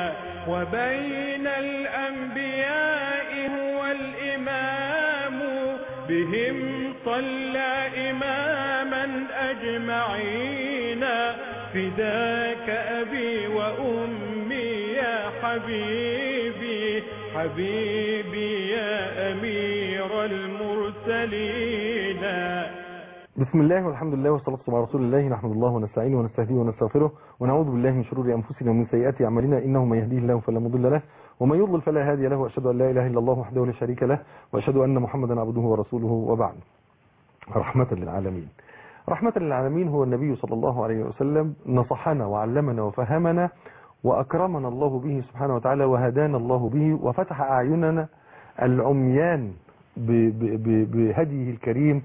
وبين الأنبياء هو الإمام بهم صلى إماما أجمعين فداك أبي وأمي يا حبيبي حبيبي يا أمير المرسلين بسم الله والحمد لله والصلاة والسلام على رسول الله نحمد الله ونستعينه ونستهديه ونستغفره ونعوذ بالله من شرور أنفسنا ومن سيئات أعمالنا إنه من يهديه الله فلا مضل له ومن يضلل فلا هادي له وأشهد أن لا إله إلا الله وحده لا شريك له وأشهد أن محمدا عبده ورسوله وبعد رحمة للعالمين رحمة للعالمين هو النبي صلى الله عليه وسلم نصحنا وعلمنا وفهمنا وأكرمنا الله به سبحانه وتعالى وهدانا الله به وفتح أعيننا العميان بهديه الكريم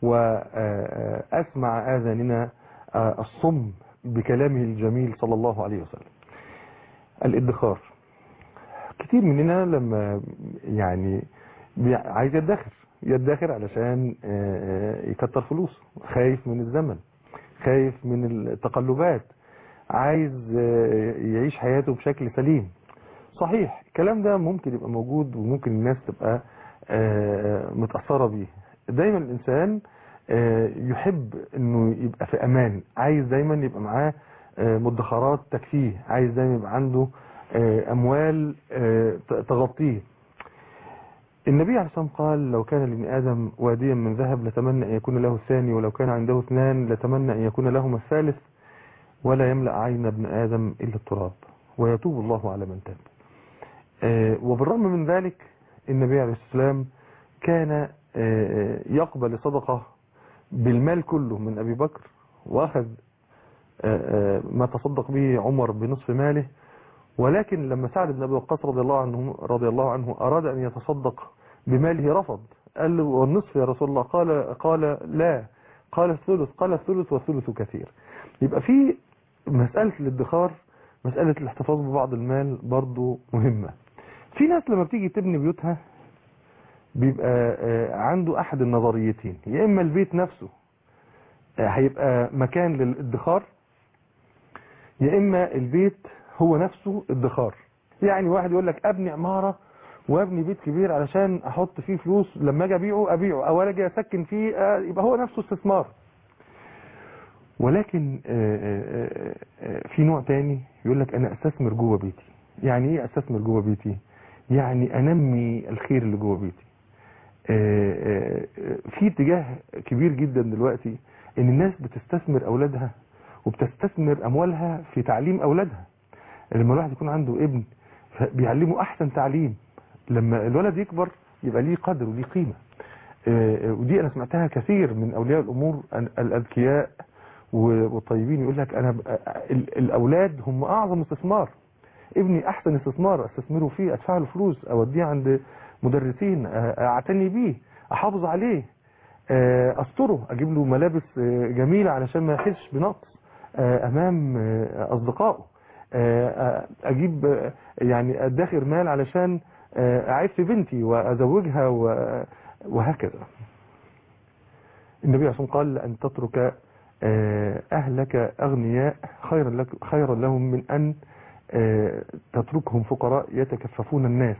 وأسمع آذاننا الصم بكلامه الجميل صلى الله عليه وسلم الادخار كتير مننا لما يعني عايز يدخر يدخر علشان يكتر فلوس خايف من الزمن خايف من التقلبات عايز يعيش حياته بشكل سليم صحيح الكلام ده ممكن يبقى موجود وممكن الناس تبقى متأثرة بيه دايما الإنسان يحب انه يبقى في امان عايز دايما يبقى معاه مدخرات تكفيه عايز دايما يبقى عنده اموال تغطيه النبي عليه الصلاة والسلام قال لو كان لابن آدم واديا من ذهب لتمنى أن يكون له الثاني ولو كان عنده اثنان لتمنى أن يكون لهما الثالث ولا يملأ عين ابن آدم إلا التراب ويتوب الله على من تاب وبالرغم من ذلك النبي عليه الصلاة والسلام كان يقبل الصدقة بالمال كله من أبي بكر وأخذ ما تصدق به عمر بنصف ماله ولكن لما سعد بن أبي وقاص رضي الله عنه رضي الله عنه أراد أن يتصدق بماله رفض قال له والنصف يا رسول الله قال قال لا قال الثلث قال الثلث والثلث كثير يبقى في مسألة الادخار مسألة الاحتفاظ ببعض المال برضو مهمة في ناس لما بتيجي تبني بيوتها بيبقى عنده احد النظريتين يا اما البيت نفسه هيبقى مكان للادخار يا اما البيت هو نفسه ادخار يعني واحد يقول لك ابني عمارة وابني بيت كبير علشان احط فيه فلوس لما اجي ابيعه ابيعه او اجي اسكن فيه يبقى هو نفسه استثمار ولكن في نوع تاني يقول لك انا استثمر جوه بيتي يعني ايه استثمر جوه بيتي يعني انمي الخير اللي جوه بيتي في اتجاه كبير جدا دلوقتي ان الناس بتستثمر اولادها وبتستثمر اموالها في تعليم اولادها لما الواحد يكون عنده ابن بيعلمه احسن تعليم لما الولد يكبر يبقى ليه قدر وليه قيمة ودي انا سمعتها كثير من اولياء الامور الاذكياء والطيبين يقول لك انا الاولاد هم اعظم استثمار ابني احسن استثمار استثمره فيه ادفع له فلوس اوديه عند مدرسين اعتني بيه احافظ عليه استره اجيب له ملابس جميلة علشان ما يحسش بنقص امام اصدقائه اجيب يعني ادخر مال علشان اعف بنتي وازوجها وهكذا النبي عليه الصلاه قال ان تترك اهلك اغنياء خيرا لك خيرا لهم من ان تتركهم فقراء يتكففون الناس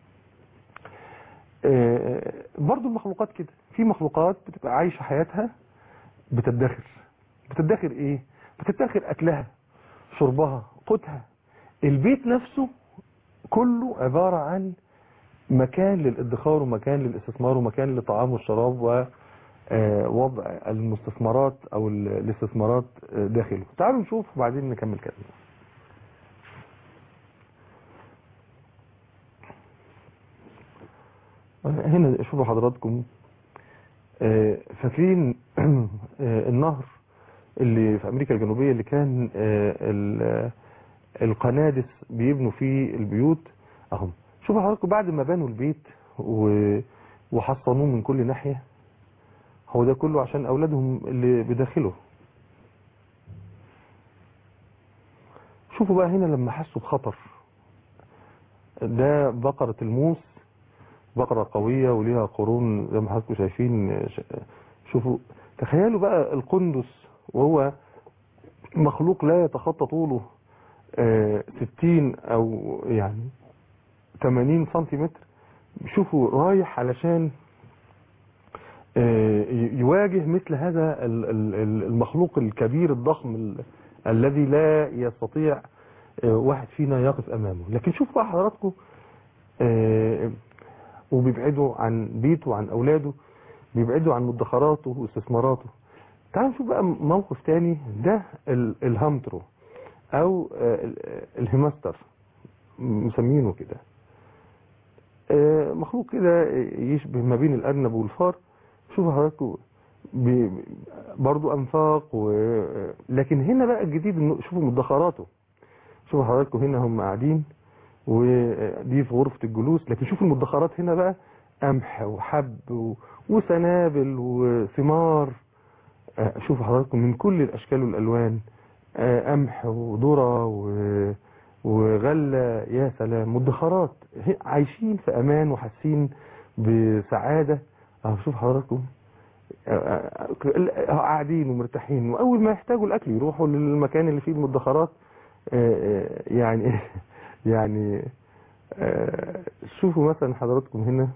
برضو المخلوقات كده في مخلوقات بتبقى عايشة حياتها بتدخر بتدخر ايه بتدخر اكلها شربها قوتها البيت نفسه كله عبارة عن مكان للادخار ومكان للاستثمار ومكان للطعام والشراب ووضع المستثمرات او الاستثمارات داخله تعالوا نشوف وبعدين نكمل كلامنا هنا شوفوا حضراتكم فاكرين النهر اللي في امريكا الجنوبية اللي كان القنادس بيبنوا فيه البيوت اهم شوفوا حضراتكم بعد ما بنوا البيت وحصنوه من كل ناحية هو ده كله عشان اولادهم اللي بداخله شوفوا بقى هنا لما حسوا بخطر ده بقرة الموس بقرة قوية وليها قرون زي ما حضراتكم شايفين شوفوا تخيلوا بقى القندس وهو مخلوق لا يتخطى طوله آه، 60 او يعني 80 سنتيمتر شوفوا رايح علشان آه، ي- يواجه مثل هذا ال- ال- ال- المخلوق الكبير الضخم ال- الذي لا يستطيع آه، واحد فينا يقف امامه لكن شوفوا بقى حضراتكم آه، وبيبعدوا عن بيته وعن اولاده بيبعدوا عن مدخراته واستثماراته تعالوا نشوف بقى موقف تاني ده ال- الهامترو او آه، ال- الهيماستر مسمينه كده آه، مخلوق كده يشبه ما بين الارنب والفار شوفوا حضراتكم بي- برضو انفاق و... لكن هنا بقى الجديد انه شوفوا مدخراته شوفوا حضراتكم هنا هم قاعدين ودي في غرفة الجلوس لكن شوفوا المدخرات هنا بقى قمح وحب و... وسنابل وثمار آه، شوفوا حضراتكم من كل الاشكال والالوان آه، قمح وذره و... وغله يا سلام مدخرات هي- عايشين في امان وحاسين بسعاده اهو شوف حضراتكم آه، آه، آه، قاعدين ومرتاحين واول ما يحتاجوا الاكل يروحوا للمكان اللي فيه المدخرات آه، آه، يعني يعني آه، شوفوا مثلا حضراتكم هنا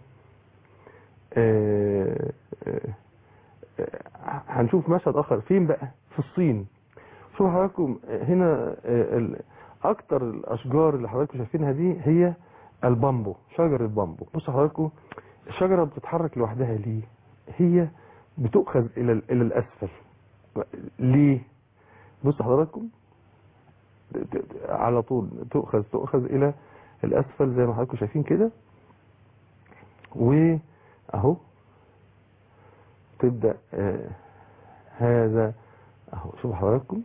آه، آه، آه، هنشوف مشهد اخر فين بقى في الصين شوفوا حضراتكم آه، هنا آه، ال- اكتر الاشجار اللي حضراتكم شايفينها دي هي البامبو شجر البامبو بصوا حضراتكم الشجره بتتحرك لوحدها ليه هي بتؤخذ الى ال- الى الاسفل ليه بصوا حضراتكم ت- ت- على طول تؤخذ تؤخذ الى الاسفل زي ما حضراتكم شايفين كده واهو تبدا آه هذا اهو شوفوا حضراتكم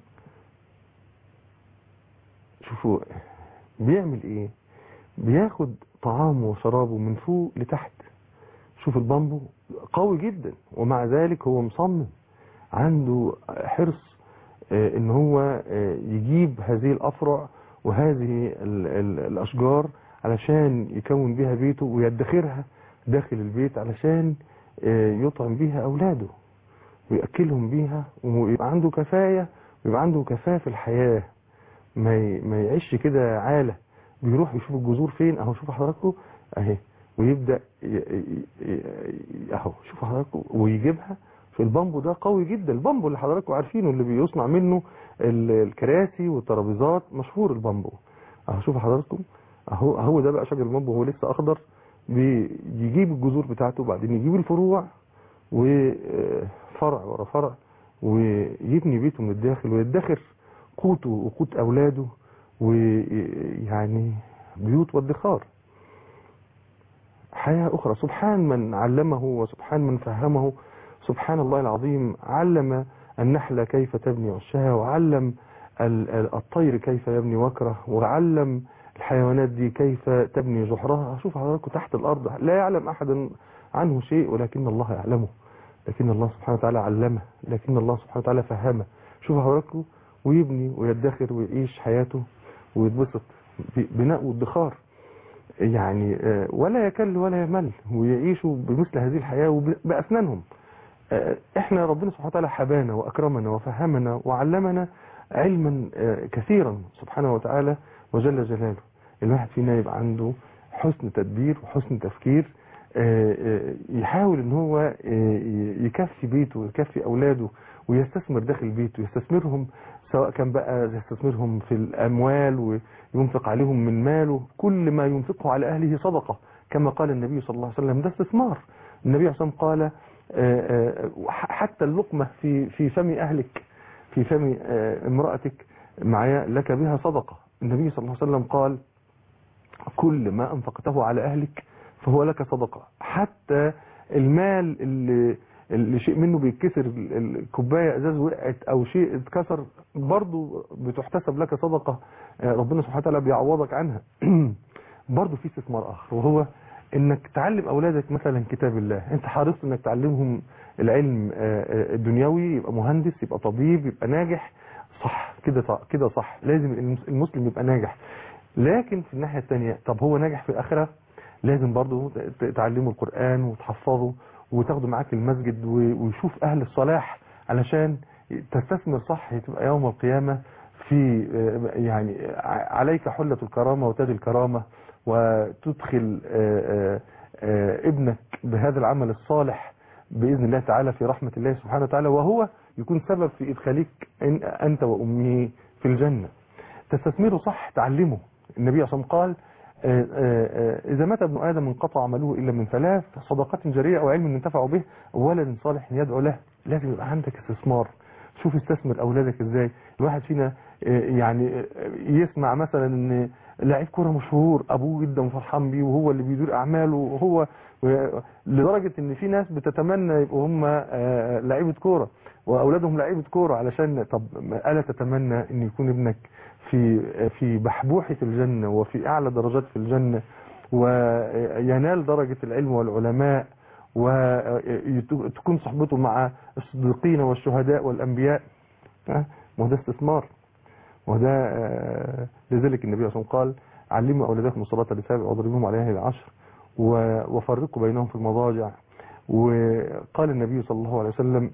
شوفوا بيعمل ايه بياخد طعامه وشرابه من فوق لتحت شوف البامبو قوي جدا ومع ذلك هو مصمم عنده حرص آه، ان هو آه، يجيب هذه الافرع وهذه ال- ال- الاشجار علشان يكون بيها بيته ويدخرها داخل البيت علشان آه، يطعم بيها اولاده ويأكلهم بيها ويبقى عنده كفاية ويبقى عنده كفاية في الحياة ما ي- ما يعيش كده عالة بيروح يشوف الجذور فين اهو شوفوا حضراتكم اهي ويبدأ ي- ي- ي- اهو شوفوا حضراتكم ويجيبها في البامبو ده قوي جدا البامبو اللي حضراتكم عارفينه اللي بيصنع منه ال- الكراسي والترابيزات مشهور البامبو اهو شوفوا حضراتكم اهو هو ده بقى شجر البامبو هو لسه اخضر بيجيب الجذور بتاعته وبعدين يجيب الفروع وفرع ورا فرع ويبني بيته من الداخل ويدخر قوته وقوت اولاده ويعني بيوت وادخار حياة أخرى سبحان من علمه وسبحان من فهمه سبحان الله العظيم علم النحلة كيف تبني عشها وعلم ال- ال- الطير كيف يبني وكره وعلم الحيوانات دي كيف تبني جحرها شوف حضراتكم تحت الأرض لا يعلم أحد عنه شيء ولكن الله يعلمه لكن الله سبحانه وتعالى علمه لكن الله سبحانه وتعالى فهمه شوف حضراتكم ويبني ويدخر ويعيش حياته ويتبسط بناء وادخار يعني آه، ولا يكل ولا يمل ويعيشوا بمثل هذه الحياة وبأسنانهم آه، احنا ربنا سبحانه وتعالى حبانا وأكرمنا وفهمنا وعلمنا علما آه، كثيرا سبحانه وتعالى وجل جلاله الواحد فينا يبقى عنده حسن تدبير وحسن تفكير آه، آه، يحاول ان هو آه، يكفي بيته ويكفي اولاده ويستثمر داخل بيته يستثمرهم سواء كان بقى يستثمرهم في الاموال وينفق عليهم من ماله كل ما ينفقه على اهله صدقه كما قال النبي صلى الله عليه وسلم ده استثمار النبي عليه الصلاه والسلام قال آه، آه، حتى اللقمه في في فم اهلك في فم آه، امرأتك معايا لك بها صدقة النبي صلى الله عليه وسلم قال كل ما أنفقته على أهلك فهو لك صدقة حتى المال اللي, اللي شيء منه بيتكسر ال- الكوباية ازاز وقعت او شيء اتكسر برضو بتحتسب لك صدقة آه، ربنا سبحانه وتعالى بيعوضك عنها برضو في استثمار اخر وهو انك تعلم اولادك مثلا كتاب الله انت حريص انك تعلمهم العلم آه، آه، الدنيوي يبقى مهندس يبقى طبيب يبقى ناجح صح كده صح- كده صح لازم المس- المسلم يبقى ناجح لكن في الناحية التانية طب هو ناجح في الآخرة لازم برضو ت- تعلمه القرآن وتحفظه وتاخده معاك المسجد و- ويشوف أهل الصلاح علشان تستثمر صح تبقى يوم القيامة في آه، يعني ع- عليك حلة الكرامة وتاج الكرامة وتدخل آه، آه، آه، ابنك بهذا العمل الصالح بإذن الله تعالى في رحمة الله سبحانه وتعالى وهو يكون سبب في إدخالك إن- أنت وأمه في الجنة تستثمره صح تعلمه النبي صلى الله عليه وسلم قال آه، آه، آه، إذا مات ابن آدم انقطع عمله إلا من ثلاث صدقات جارية أو علم ينتفع به ولد صالح يدعو له لازم يبقى عندك استثمار شوف استثمر أولادك إزاي الواحد فينا آه، يعني آه، يسمع مثلا إن لعيب كرة مشهور أبوه جدا فرحان بيه وهو اللي بيدير أعماله وهو و- لدرجة إن في ناس بتتمنى يبقوا هم آه، لعيبة كورة وأولادهم لعيبة كورة علشان طب ألا تتمنى إن يكون ابنك في في بحبوحة الجنة وفي أعلى درجات في الجنة وينال درجة العلم والعلماء وتكون صحبته مع الصديقين والشهداء والأنبياء ها؟ ما هو ده استثمار وده آه، لذلك النبي صلى الله عليه وسلم قال علموا أولادكم الصلاة لسابع واضربوهم عليها للعشر و- وفرقوا بينهم في المضاجع وقال النبي صلى الله عليه وسلم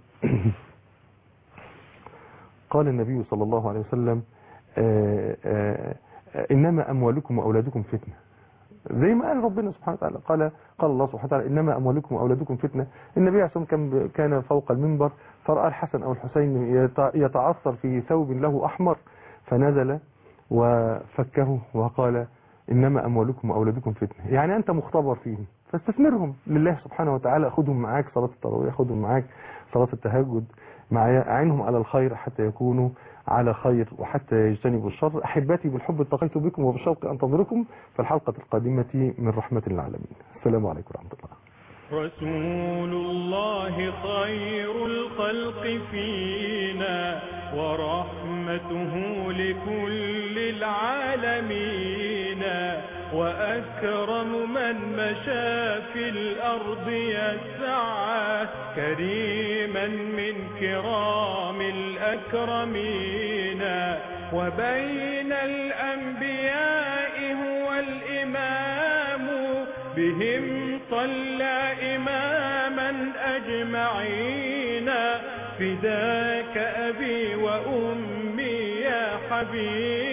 قال النبي صلى الله عليه وسلم آه، آه، آه، إنما أموالكم وأولادكم فتنة زي ما قال ربنا سبحانه وتعالى قال قال الله سبحانه وتعالى إنما أموالكم وأولادكم فتنة النبي عليه الصلاة والسلام كان كان فوق المنبر فرأى الحسن أو الحسين يت- يتعثر في ثوب له أحمر فنزل وفكه وقال إنما أموالكم وأولادكم فتنة يعني أنت مختبر فيهم فاستثمرهم لله سبحانه وتعالى خدهم معاك صلاة التراويح خدهم معاك صلاة التهجد مع أعينهم على الخير حتى يكونوا على خير وحتى يجتنبوا الشر أحبتي بالحب التقيت بكم وبالشوق أنتظركم في الحلقة القادمة من رحمة العالمين السلام عليكم ورحمة الله رسول الله خير الخلق فينا ورحمته لكل العالمين وأكرم من مشى في الأرض يسعى كريما من كرام الأكرمين وبين الأنبياء هو الإمام بهم صلى إماما أجمعين فداك أبي وأمي يا حبيب